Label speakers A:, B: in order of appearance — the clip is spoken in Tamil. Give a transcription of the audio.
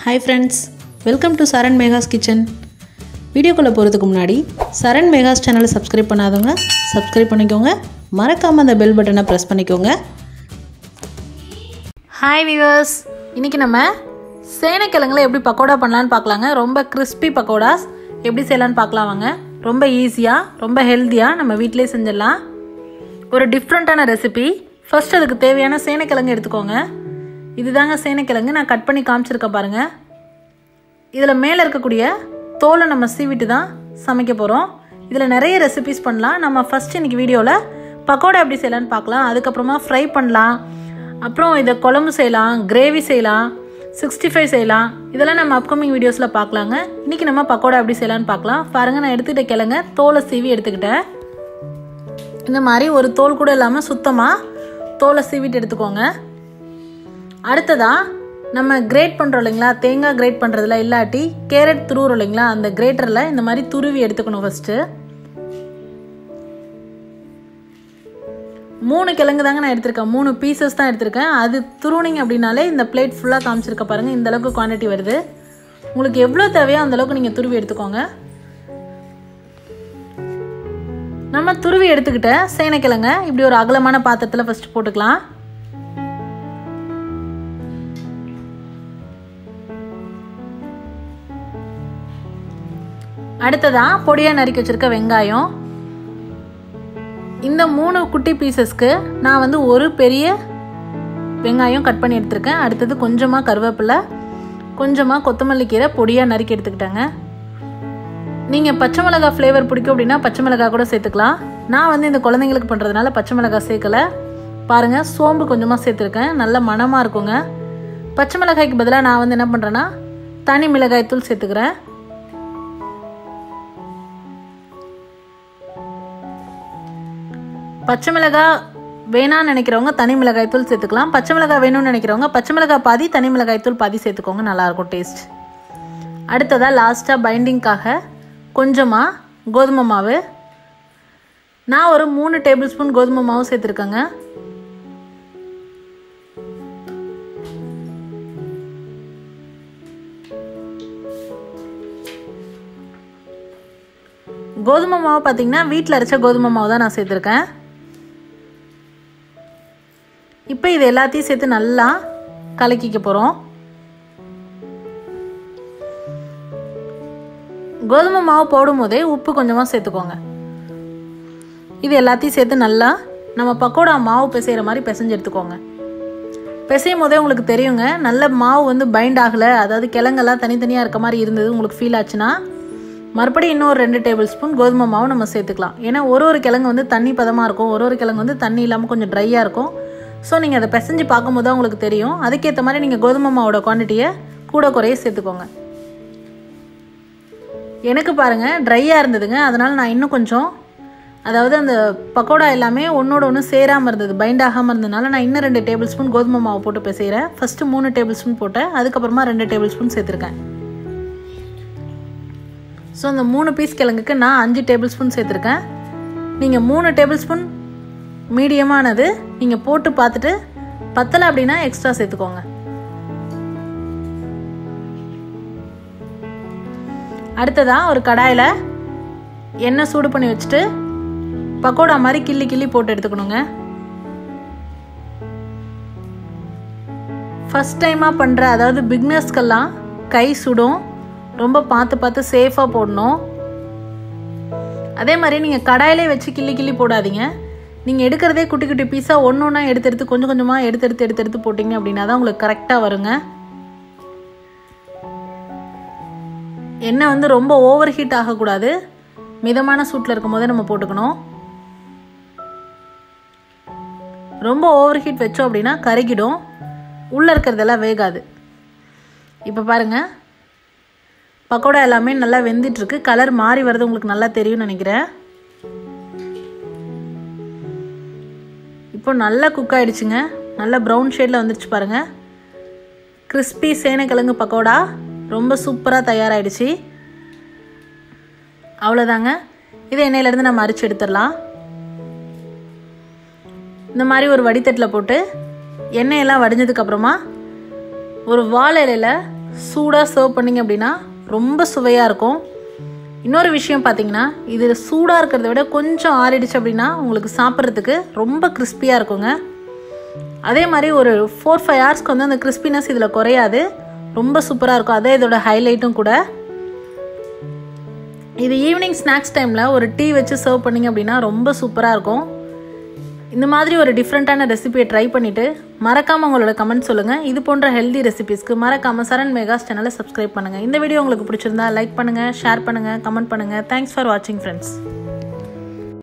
A: hi friends welcome to Saran Megha's kitchen வீடியோக்குள்ளே போகிறதுக்கு முன்னாடி சரண் மேகாஸ் சேனலை சப்ஸ்கிரைப் பண்ணாதவங்க சப்ஸ்கிரைப் பண்ணிக்கோங்க மறக்காமல் அந்த பெல் பட்டனை ப்ரெஸ் பண்ணிக்கோங்க ஹாய் வியூவர்ஸ் இன்றைக்கி நம்ம சேனைக்கிழங்குல எப்படி பக்கோடா பண்ணலான்னு பார்க்கலாங்க ரொம்ப கிறிஸ்பி பக்கோடாஸ் எப்படி செய்யலான்னு பார்க்கலாம் வாங்க ரொம்ப ஈஸியாக ரொம்ப ஹெல்த்தியாக நம்ம வீட்டிலே செஞ்சிடலாம் ஒரு டிஃப்ரெண்ட்டான ரெசிபி ஃபர்ஸ்ட் அதுக்கு தேவையான சேனைக்கிழங்கு எடுத்துக்கோங்க இதுதாங்க சேனைக்கிழங்கு நான் கட் பண்ணி காமிச்சிருக்கேன் பாருங்கள் இதில் மேலே இருக்கக்கூடிய தோலை நம்ம சீவிட்டு தான் சமைக்க போகிறோம் இதில் நிறைய ரெசிபிஸ் பண்ணலாம் நம்ம ஃபஸ்ட் இன்னைக்கு வீடியோவில் பக்கோடா எப்படி செய்யலான்னு பார்க்கலாம் அதுக்கப்புறமா ஃப்ரை பண்ணலாம் அப்புறம் இதை குழம்பு செய்யலாம் கிரேவி செய்யலாம் சிக்ஸ்டி ஃபைவ் செய்யலாம் இதெல்லாம் நம்ம அப்கமிங் வீடியோஸில் பார்க்கலாங்க இன்றைக்கி நம்ம பக்கோடா எப்படி செய்யலான்னு பார்க்கலாம் பாருங்கள் நான் எடுத்துக்கிட்ட கிழங்க தோலை சீவி எடுத்துக்கிட்டேன் இந்த மாதிரி ஒரு தோல் கூட இல்லாமல் சுத்தமாக தோலை சீவிட்டு எடுத்துக்கோங்க அடுத்ததா நம்ம கிரேட் பண்ணுறோம் இல்லைங்களா தேங்காய் கிரேட் பண்ணுறதுல இல்லாட்டி கேரட் துருவுறோம் இல்லைங்களா அந்த கிரேட்டரில் இந்த மாதிரி துருவி எடுத்துக்கணும் ஃபஸ்ட்டு மூணு கிழங்கு தாங்க நான் எடுத்திருக்கேன் மூணு பீசஸ் தான் எடுத்திருக்கேன் அது துருவுனிங்க அப்படின்னாலே இந்த பிளேட் ஃபுல்லாக காமிச்சிருக்க பாருங்கள் இந்த அளவுக்கு குவான்டிட்டி வருது உங்களுக்கு எவ்வளோ தேவையோ அந்த அளவுக்கு நீங்கள் துருவி எடுத்துக்கோங்க நம்ம துருவி எடுத்துக்கிட்ட சேனைக்கிழங்க இப்படி ஒரு அகலமான பாத்திரத்தில் ஃபஸ்ட்டு போட்டுக்கலாம் அடுத்ததா பொடியாக நறுக்கி வச்சிருக்க வெங்காயம் இந்த மூணு குட்டி பீசஸ்க்கு நான் வந்து ஒரு பெரிய வெங்காயம் கட் பண்ணி எடுத்திருக்கேன் அடுத்தது கொஞ்சமாக கருவேப்பிலை கொஞ்சமாக கொத்தமல்லி கீரை பொடியாக நறுக்கி எடுத்துக்கிட்டேங்க நீங்கள் பச்சை மிளகா ஃப்ளேவர் பிடிக்கும் அப்படின்னா பச்சை மிளகா கூட சேர்த்துக்கலாம் நான் வந்து இந்த குழந்தைங்களுக்கு பண்ணுறதுனால பச்சை மிளகா சேர்க்கல பாருங்கள் சோம்பு கொஞ்சமாக சேர்த்துருக்கேன் நல்ல மணமாக இருக்குங்க பச்சை மிளகாய்க்கு பதிலாக நான் வந்து என்ன பண்ணுறேன்னா தனி மிளகாய் தூள் சேர்த்துக்கிறேன் பச்சை மிளகாய் வேணான்னு நினைக்கிறவங்க தனி மிளகாய் தூள் சேர்த்துக்கலாம் பச்சை மிளகாய் வேணும்னு நினைக்கிறவங்க பச்சை மிளகாய் பாதி தனி மிளகாய் தூள் பாதி சேர்த்துக்கோங்க நல்லாயிருக்கும் டேஸ்ட் அடுத்ததாக லாஸ்ட்டாக பைண்டிங்க்காக கொஞ்சமாக கோதுமை மாவு நான் ஒரு மூணு டேபிள் ஸ்பூன் கோதுமை மாவு சேர்த்துருக்கேங்க கோதுமை மாவு பார்த்தீங்கன்னா வீட்டில் அரைச்ச கோதுமை மாவு தான் நான் சேர்த்துருக்கேன் இப்போ இது எல்லாத்தையும் சேர்த்து நல்லா கலக்கிக்க போகிறோம் கோதுமை மாவு போடும் போதே உப்பு கொஞ்சமாக சேர்த்துக்கோங்க இது எல்லாத்தையும் சேர்த்து நல்லா நம்ம பக்கோடா மாவு பிசைகிற மாதிரி பிசைஞ்சு எடுத்துக்கோங்க பிசையும் போதே உங்களுக்கு தெரியுங்க நல்ல மாவு வந்து பைண்ட் ஆகலை அதாவது கிழங்கெல்லாம் தனித்தனியாக இருக்க மாதிரி இருந்தது உங்களுக்கு ஃபீல் ஆச்சுன்னா மறுபடியும் இன்னும் ஒரு ரெண்டு டேபிள் ஸ்பூன் கோதுமை மாவு நம்ம சேர்த்துக்கலாம் ஏன்னா ஒரு ஒரு கிழங்கு வந்து தண்ணி பதமாக இருக்கும் ஒரு ஒரு கிழங்கு வந்து தண்ணி இல்லாமல் கொஞ்சம் ட்ரையாக இருக்கும் ஸோ நீங்கள் அதை பிசைஞ்சு பார்க்கும்போது தான் உங்களுக்கு தெரியும் அதுக்கேற்ற மாதிரி நீங்கள் கோதுமை மாவோட குவான்டிட்டியை கூட குறைய சேர்த்துக்கோங்க எனக்கு பாருங்கள் ட்ரையாக இருந்ததுங்க அதனால் நான் இன்னும் கொஞ்சம் அதாவது அந்த பக்கோடா எல்லாமே ஒன்றோட ஒன்று சேராமல் இருந்தது பைண்ட் ஆகாமல் இருந்ததுனால நான் இன்னும் ரெண்டு டேபிள் ஸ்பூன் கோதுமை மாவு போட்டு பிசைகிறேன் ஃபஸ்ட்டு மூணு டேபிள் ஸ்பூன் போட்டேன் அதுக்கப்புறமா ரெண்டு டேபிள் ஸ்பூன் சேர்த்துருக்கேன் ஸோ அந்த மூணு பீஸ் கிழங்குக்கு நான் அஞ்சு டேபிள் ஸ்பூன் சேர்த்துருக்கேன் நீங்கள் மூணு டேபிள் ஸ்பூன் மீடியமானது நீங்கள் போட்டு பார்த்துட்டு பத்தலை அப்படின்னா எக்ஸ்ட்ரா சேர்த்துக்கோங்க அடுத்ததாக ஒரு கடாயில் எண்ணெய் சூடு பண்ணி வச்சுட்டு பக்கோடா மாதிரி கிள்ளி கிள்ளி போட்டு எடுத்துக்கணுங்க ஃபஸ்ட் டைமாக பண்ணுற அதாவது பிக்னர்ஸ்க்கெல்லாம் கை சுடும் ரொம்ப பார்த்து பார்த்து சேஃபாக போடணும் அதே மாதிரி நீங்கள் கடாயிலே வச்சு கிள்ளி கிள்ளி போடாதீங்க நீங்கள் எடுக்கிறதே குட்டி குட்டி பீஸாக ஒன்று ஒன்றா எடுத்து எடுத்து கொஞ்சம் கொஞ்சமாக எடுத்து எடுத்து எடுத்து எடுத்து போட்டிங்க அப்படின்னா தான் உங்களுக்கு கரெக்டாக வருங்க எண்ணெய் வந்து ரொம்ப ஓவர் ஹீட் ஆகக்கூடாது மிதமான சூட்டில் இருக்கும் போதே நம்ம போட்டுக்கணும் ரொம்ப ஓவர் ஹீட் வச்சோம் அப்படின்னா கருகிடும் உள்ளே இருக்கிறதெல்லாம் வேகாது இப்போ பாருங்கள் பக்கோடா எல்லாமே நல்லா வெந்துட்டுருக்கு கலர் மாறி வருது உங்களுக்கு நல்லா தெரியும்னு நினைக்கிறேன் இப்போ நல்லா குக் ஆகிடுச்சுங்க நல்லா ப்ரௌன் ஷேடில் வந்துருச்சு பாருங்கள் கிறிஸ்பி சேனைக்கிழங்கு பக்கோடா ரொம்ப சூப்பராக தயாராகிடுச்சு அவ்வளோதாங்க இதை எண்ணெயிலேருந்து நம்ம அரிச்சு எடுத்துடலாம் இந்த மாதிரி ஒரு வடித்தட்டில் போட்டு எண்ணெயெல்லாம் வடிஞ்சதுக்கப்புறமா ஒரு வாழை இலையில் சூடாக சர்வ் பண்ணிங்க அப்படின்னா ரொம்ப சுவையாக இருக்கும் இன்னொரு விஷயம் பார்த்தீங்கன்னா இது சூடாக இருக்கிறத விட கொஞ்சம் ஆறிடுச்சு அப்படின்னா உங்களுக்கு சாப்பிட்றதுக்கு ரொம்ப கிறிஸ்பியாக இருக்குங்க அதே மாதிரி ஒரு ஃபோர் ஃபைவ் ஹவர்ஸ்க்கு வந்து அந்த கிறிஸ்பினஸ் இதில் குறையாது ரொம்ப சூப்பராக இருக்கும் அதே இதோட ஹைலைட்டும் கூட இது ஈவினிங் ஸ்நாக்ஸ் டைமில் ஒரு டீ வச்சு சர்வ் பண்ணிங்க அப்படின்னா ரொம்ப சூப்பராக இருக்கும் இந்த மாதிரி ஒரு டிஃப்ரெண்ட்டான ரெசிபியை ட்ரை பண்ணிவிட்டு மறக்காமல் உங்களோட கமெண்ட் சொல்லுங்கள் இது போன்ற ஹெல்தி ரெசிபிஸ்க்கு மறக்காமல் சரண் மேகாஸ் சேனலை சப்ஸ்கிரைப் பண்ணுங்கள் இந்த வீடியோ உங்களுக்கு பிடிச்சிருந்தா லைக் பண்ணுங்கள் ஷேர் பண்ணுங்கள் கமெண்ட் பண்ணுங்கள் தேங்க்ஸ் ஃபார் வாட்சிங் ஃப்ரெண்ட்ஸ்